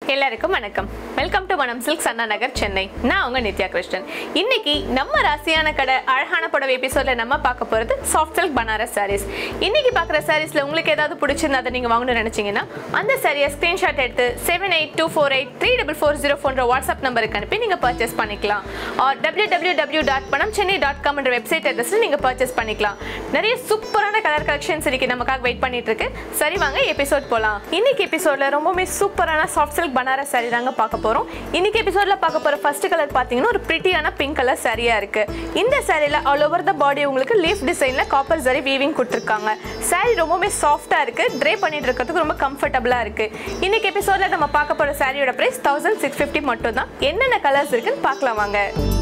எல்லாருக்கும் வணக்கம் welcome to Manam silk Anna Nagar Chennai நான் உங்க நித்யா கிருஷ்ணன் இன்னைக்கு நம்ம ராசியான கடை அழகான புடவை எபிசோட்ல நம்ம பார்க்க போறது சாஃப்ட் சில்க் பனாரஸ் சாரீஸ் இன்னைக்கு பார்க்குற சாரீஸ்ல உங்களுக்கு ஏதாவது பிடிச்சிருந்தா அதை நீங்க வாங்கணும்னு நினைச்சீங்கன்னா அந்த சாரியை ஸ்கிரீன்ஷாட் எடுத்து seven eight two four eight three double four zero ஃபோன்ற வாட்ஸ்அப் நம்பருக்கு அனுப்பி நீங்க பர்ச்சேஸ் பண்ணிக்கலாம் or W W W dot பணம் சென்னை டாட் காம் என்ற வெப்சைட் அட்ரஸ்ல நீங்க பர்ச்சேஸ் பண்ணிக்கலாம் நிறைய சூப்பரான கலர் கலெக்ஷன்ஸ் இன்னைக்கு நமக்காக வெயிட் பண்ணிட்டு இருக்கு சரி வாங்க எபிசோட் போலாம் இன்னைக்கு எபிசோட்ல ரொம்பவுமே சூப்பரான சாஃப்ட் சில்க் பனாரஸ் saree தாங்க பார்க்க போறோம் இன்னைக்கு எபிசோட்ல பார்க்க போற ஃபர்ஸ்ட் கலர் பாத்தீங்கன்னா ஒரு பிரிட்டியான பிங்க் கலர் சாரியா இருக்கு இந்த சாரில ஆல் ஓவர் த பாடி உங்களுக்கு லீஃப் டிசைன்ல காப்பர் சரி வீவிங் கொடுத்துருக்காங்க saree ரொம்பவுமே சாஃப்டா இருக்கு ட்ரே பண்ணிட்டு இருக்கிறதுக்கு ரொம்ப கம்ஃபர்டபுளா இருக்கு இன்னைக்கு எபிசோட்ல நம்ம பார்க்க போற சாரியோட பிரைஸ் தௌசண்ட் சிக்ஸ் ஃபிஃப்டி மட்டும் தான் என்னென்ன கலர்ஸ் இருக்குன்னு பார்க்கலாம் வாங்க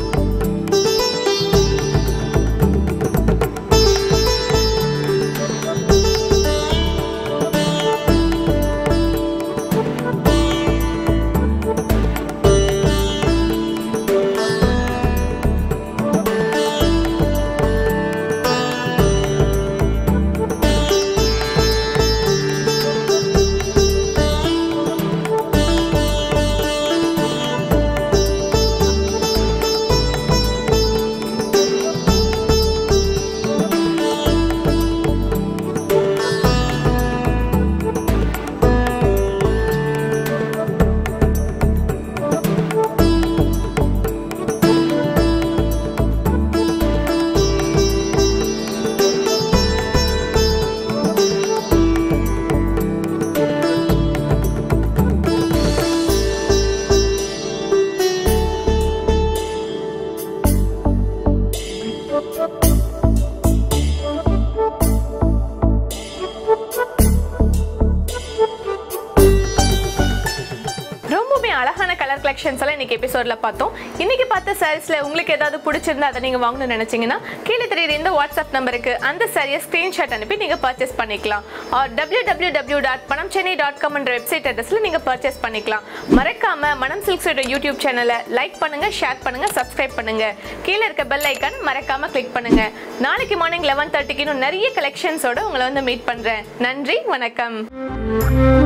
ரொம்பவுமே அழகான கலர் கலெக்ஷன்ஸ் எல்லாம் இன்னைக்கு எபிசோட்ல பார்த்தோம் இன்னைக்கு பார்த்த சாரீஸ்ல உங்களுக்கு ஏதாவது பிடிச்சிருந்தா அதை நீங்க வாங்கணும்னு நினைச்சீங்கன்னா கீழே தெரியுற இந்த வாட்ஸ்அப் நம்பருக்கு அந்த சாரியை ஸ்கிரீன்ஷாட் அனுப்பி நீங்க பர்ச்சேஸ் பண்ணிக்கலாம் or W W W dot பணம் சென்னை டாட் காம் என்ற வெப்சைட் அட்ரஸ்ல நீங்க பர்ச்சேஸ் பண்ணிக்கலாம் மறக்காம மனம் சில்க்ஸோட யூடியூப் சேனலை லைக் பண்ணுங்க ஷேர் பண்ணுங்க சப்ஸ்கிரைப் பண்ணுங்க கீழே இருக்க பெல் ஐக்கான் மறக்காம கிளிக் பண்ணுங்க நாளைக்கு மார்னிங் லெவன் தேர்ட்டிக்கு இன்னும் நிறைய கலெக்ஷன்ஸோட உங்களை வந்து மீட் பண்றேன் நன்றி வணக்கம்